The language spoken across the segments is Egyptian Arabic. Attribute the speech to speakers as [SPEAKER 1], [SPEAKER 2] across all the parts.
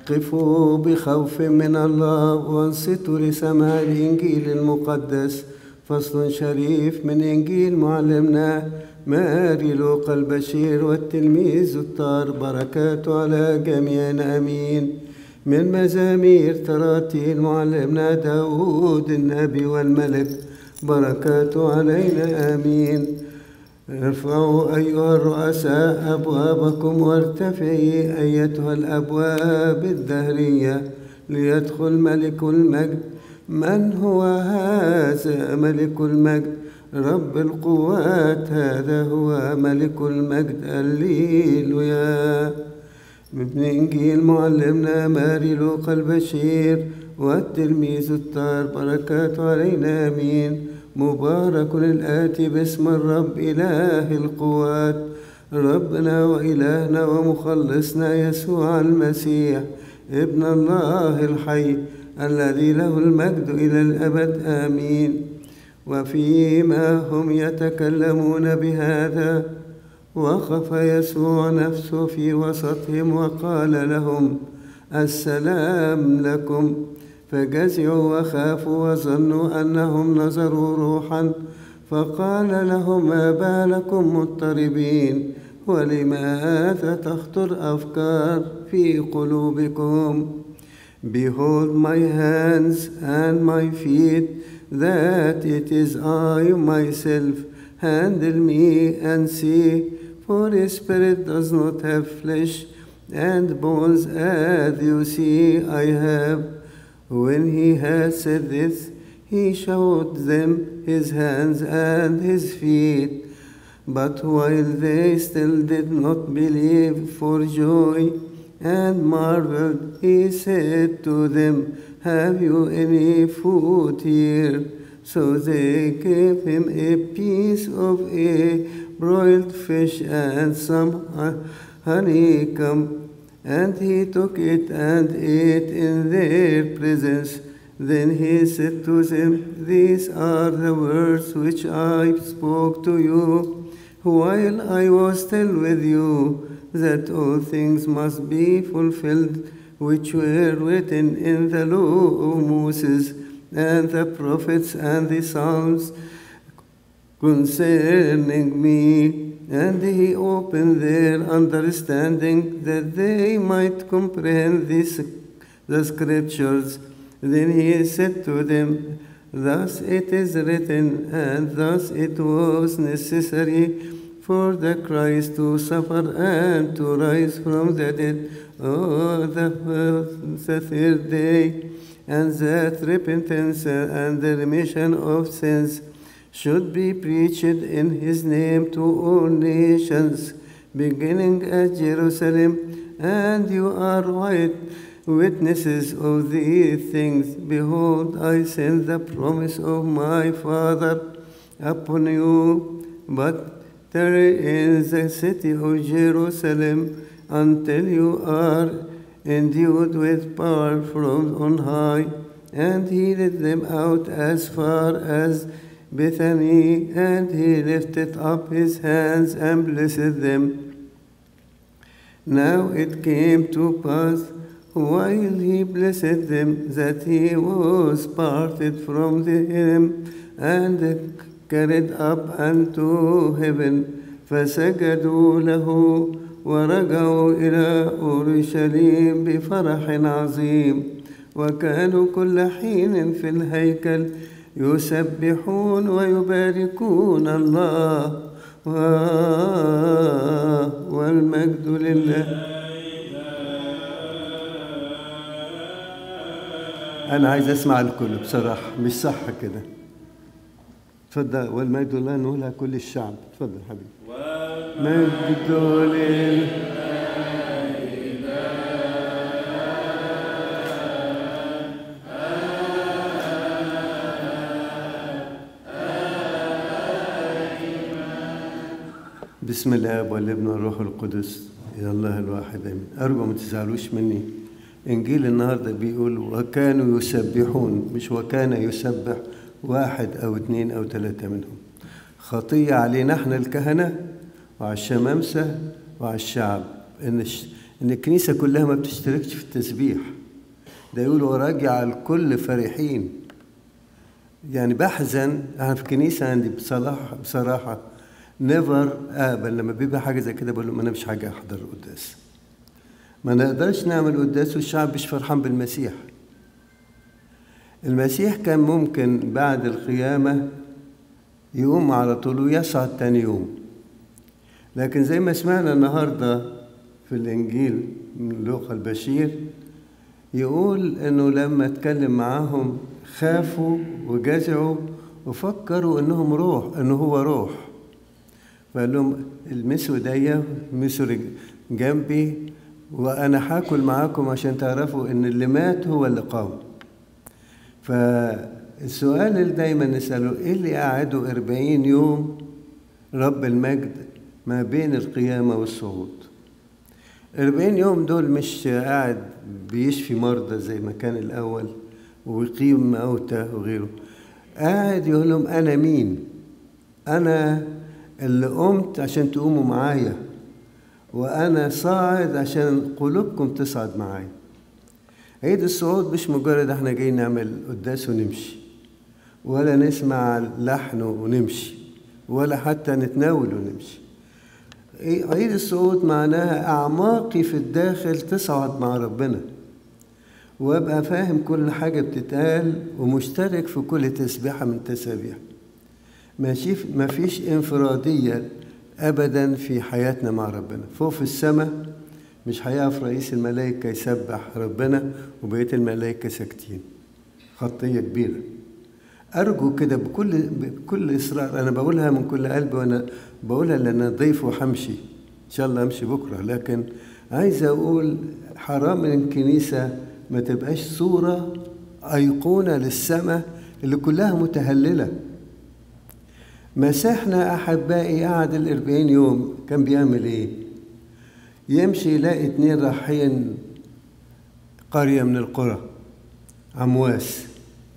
[SPEAKER 1] قفوا بخوف من الله وانصتوا لسماع الإنجيل المقدس فصل شريف من إنجيل معلمنا ماري لوقا البشير والتلميذ الطار بركاته على جميعنا أمين من مزامير تراتيل معلمنا داود النبي والملك بركاته علينا آمين ارفعوا أيها الرؤساء أبوابكم وارتفعي أيتها الأبواب الدهرية ليدخل ملك المجد من هو هذا ملك المجد رب القوات هذا هو ملك المجد الليلويا من إنجيل معلمنا ماري لوقا البشير والتلميذ الطار بركاته علينا آمين مبارك الآتي باسم الرب إله القوات ربنا وإلهنا ومخلصنا يسوع المسيح ابن الله الحي الذي له المجد إلى الأبد آمين وفيما هم يتكلمون بهذا وقف يسوع نفسه في وسطهم وقال لهم السلام لكم فجزعوا وخافوا وظنوا أنهم نظروا روحا فقال لهم ما بالكم مضطربين ولماذا تخطر أفكار في قلوبكم Behold my hands and my feet that it is I myself handle me and see for a spirit does not have flesh and bones as you see I have when he had said this, he showed them his hands and his feet. But while they still did not believe for joy and marveled, he said to them, Have you any food here? So they gave him a piece of a broiled fish and some honeycomb. And he took it and ate in their presence. Then he said to them, These are the words which I spoke to you while I was still with you, that all things must be fulfilled which were written in the law of Moses and the prophets and the Psalms concerning me. And he opened their understanding that they might comprehend this, the scriptures. Then he said to them, Thus it is written, and thus it was necessary for the Christ to suffer and to rise from the dead on the, the third day, and that repentance and the remission of sins should be preached in his name to all nations, beginning at Jerusalem, and you are right witnesses of these things. Behold, I send the promise of my Father upon you, but tarry in the city of Jerusalem until you are endued with power from on high. And he led them out as far as Bethany, and he lifted up his hands and blessed them. Now it came to pass, while he blessed them, that he was parted from them and carried up unto heaven. فسجدوا له ورجعوا إلى أورشليم بفرح عظيم وكانوا كل حين في الهيكل يسبحون ويباركون الله والمجد لله أنا عايز أسمع الكل بصراحة مش صح كده تفضل والمجد لله نقولها كل الشعب تفضل حبيبي مجد لله بسم الله والابن والروح القدس يا الله الواحد امين ارجو ما تزعلوش مني انجيل النهارده بيقول وكانوا يسبحون مش وكان يسبح واحد او اثنين او ثلاثه منهم خطيه علينا احنا الكهنه وعلى الشمامسه وعلى الشعب ان إن الكنيسة كلها ما بتشتركش في التسبيح ده يقولوا راجع الكل فرحين يعني بحزن أنا في الكنيسة عندي بصراحة بصراحة نيفر أقبل لما بيبقى حاجة زي كده بقول لهم أنا مش حاجة أحضر القداس ما نقدرش نعمل قداس والشعب مش فرحان بالمسيح المسيح كان ممكن بعد القيامة يقوم على طول ويصعد تاني يوم لكن زي ما سمعنا النهاردة في الإنجيل من لوقا البشير يقول إنه لما اتكلم معاهم خافوا وجزعوا وفكروا إنهم روح إنه هو روح فقال لهم المسوا ايديا مسوا جنبي وأنا هاكل معاكم عشان تعرفوا إن اللي مات هو اللي قام فالسؤال اللي دايما نسأله إيه اللي قعدوا أربعين يوم رب المجد ما بين القيامة والصعود أربعين يوم دول مش قاعد بيشفي مرضى زي ما كان الأول ويقيم موتى وغيره قاعد يقول لهم أنا مين أنا اللي قمت عشان تقوموا معايا وأنا صاعد عشان قلوبكم تصعد معايا عيد الصعود مش مجرد احنا جايين نعمل قداس ونمشي ولا نسمع لحن ونمشي ولا حتى نتناول ونمشي عيد الصعود معناها أعماقي في الداخل تصعد مع ربنا وابقى فاهم كل حاجة بتتقال ومشترك في كل تسبيحة من تسابيح ما فيش انفرادية أبدا في حياتنا مع ربنا فوق في السماء مش هيقف رئيس الملائكة يسبح ربنا وبقية الملائكة ساكتين خطية كبيرة أرجو كده بكل بكل إصرار أنا بقولها من كل قلبي وأنا بقولها لأن ضيف وحمشي إن شاء الله أمشي بكرة لكن عايز أقول حرام إن الكنيسة ما تبقاش صورة أيقونة للسماء اللي كلها متهللة مسيحنا أحبائي قعد الأربعين يوم كان بيعمل إيه؟ يمشي يلاقي اتنين رايحين قرية من القرى عمواس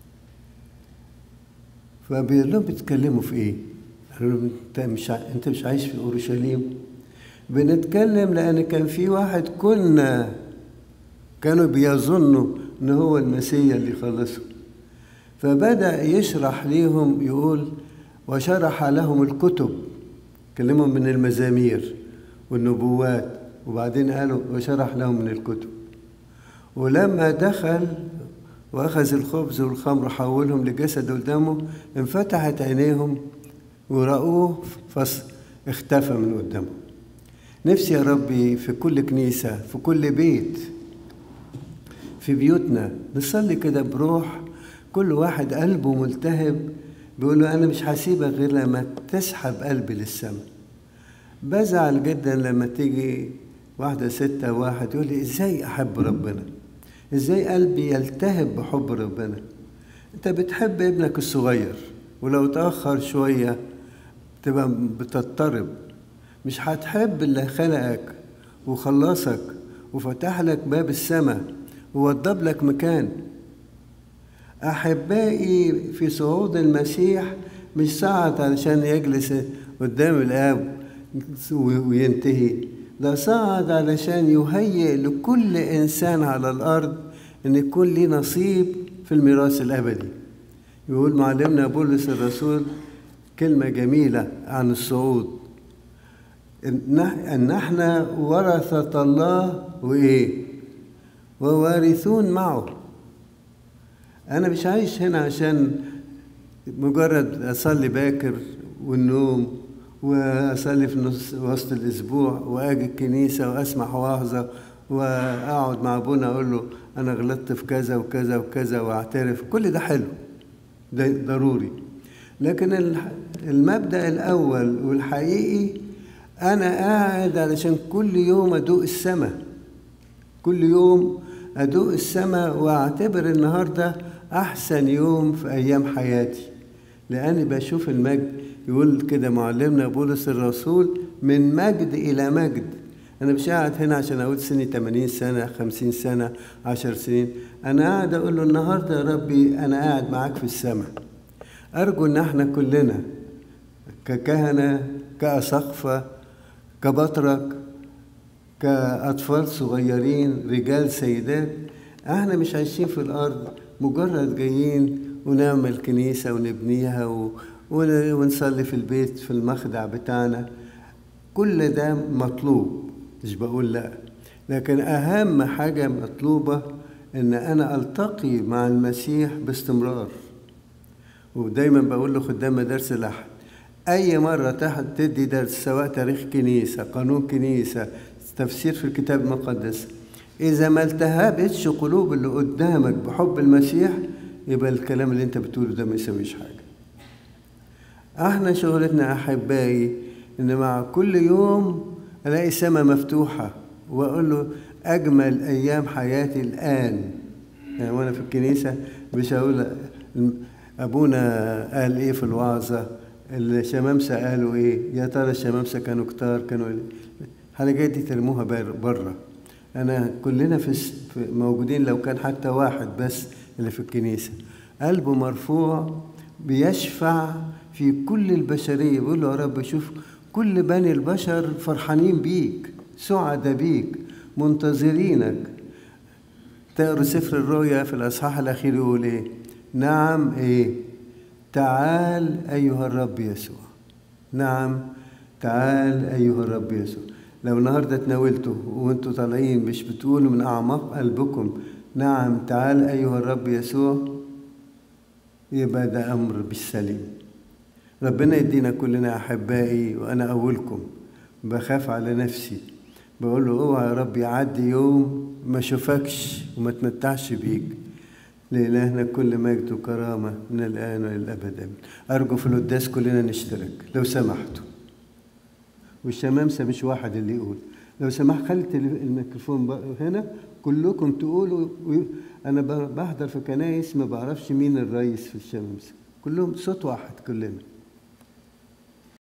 [SPEAKER 1] فبيقول لهم بتتكلموا في ايه؟ قالوا له انت مش ع... انت مش عايش في اورشليم؟ بنتكلم لان كان في واحد كنا كانوا بيظنوا ان هو المسيح اللي خلصهم فبدا يشرح ليهم يقول وشرح لهم الكتب كلمهم من المزامير والنبوات وبعدين قالوا وشرح لهم من الكتب ولما دخل واخذ الخبز والخمر حولهم لجسد قدامه انفتحت عينيهم ورأوه فص اختفى من قدامه نفسي يا ربي في كل كنيسة في كل بيت في بيوتنا نصلي كده بروح كل واحد قلبه ملتهب بيقول له أنا مش هسيبك غير لما تسحب قلبي للسماء بزعل جدا لما تيجي واحدة ستة واحد يقول لي ازاي أحب ربنا ازاي قلبي يلتهب بحب ربنا انت بتحب ابنك الصغير ولو تأخر شوية تبقى بتضطرب مش هتحب اللي خلقك وخلصك وفتح لك باب السماء ووضب لك مكان أحبائي في صعود المسيح مش صعد علشان يجلس قدام الآب وينتهي ده صعد علشان يهيئ لكل إنسان على الأرض إن يكون ليه نصيب في الميراث الأبدي يقول معلمنا بولس الرسول كلمة جميلة عن الصعود إن احنا ورثة الله وإيه ووارثون معه أنا مش عايش هنا عشان مجرد أصلي باكر والنوم واصلي في نص وسط الاسبوع واجي الكنيسه واسمع وعظه واقعد مع ابونا اقول له انا غلطت في كذا وكذا وكذا واعترف كل ده حلو ده ضروري لكن المبدا الاول والحقيقي انا قاعد علشان كل يوم ادوق السماء كل يوم ادوق السماء واعتبر النهارده احسن يوم في ايام حياتي لاني بشوف المجد يقول كده معلمنا بولس الرسول من مجد إلى مجد أنا مش قاعد هنا عشان أقول سني 80 سنة 50 سنة 10 سنين أنا قاعد أقول له النهاردة يا ربي أنا قاعد معاك في السماء أرجو إن احنا كلنا ككهنة كأسقفة كبطرك كأطفال صغيرين رجال سيدات احنا مش عايشين في الأرض مجرد جايين ونعمل كنيسة ونبنيها و... ون- ونصلي في البيت في المخدع بتاعنا كل ده مطلوب مش بقول لا لكن أهم حاجة مطلوبة إن أنا ألتقي مع المسيح باستمرار ودايما بقول لخدام مدارس الأحد أي مرة تحت تدي درس سواء تاريخ كنيسة قانون كنيسة تفسير في الكتاب المقدس إذا ما التهبتش قلوب اللي قدامك بحب المسيح يبقى الكلام اللي أنت بتقوله ده ما يسويش حاجة احنا شغلتنا احبائي ان مع كل يوم الاقي سماء مفتوحه واقول له اجمل ايام حياتي الان يعني وانا في الكنيسه مش هقول ابونا قال ايه في الوعظه الشمامسه قالوا ايه يا ترى الشمامسه كانوا كتار كانوا الحاجات دي ترموها بره انا كلنا في في- موجودين لو كان حتى واحد بس اللي في الكنيسه قلبه مرفوع بيشفع في كل البشريه بيقول له يا رب شوف كل بني البشر فرحانين بيك سعداء بيك منتظرينك تقروا سفر الرؤيا في الأصحاح الأخير يقول إيه؟ نعم إيه؟ تعال أيها الرب يسوع نعم تعال أيها الرب يسوع لو النهاردة تناولتوا وانتوا طالعين مش بتقولوا من أعماق قلبكم نعم تعال أيها الرب يسوع يبقى ده أمر بالسليم ربنا يدينا كلنا أحبائي وأنا أولكم بخاف على نفسي بقول له اوعى يا رب يعدي يوم ما اشوفكش وما اتمتعش بيك لإلهنا كل مجد وكرامة من الآن وإلى الأبد آمين أرجو في القداس كلنا نشترك لو سمحتوا والشمامسة مش واحد اللي يقول لو سمحت خلي التلي- الميكروفون بقى هنا كلكم تقولوا وي- أنا ب- بحضر في كنايس ما بعرفش مين الرئيس في الشمامسة كلهم صوت واحد كلنا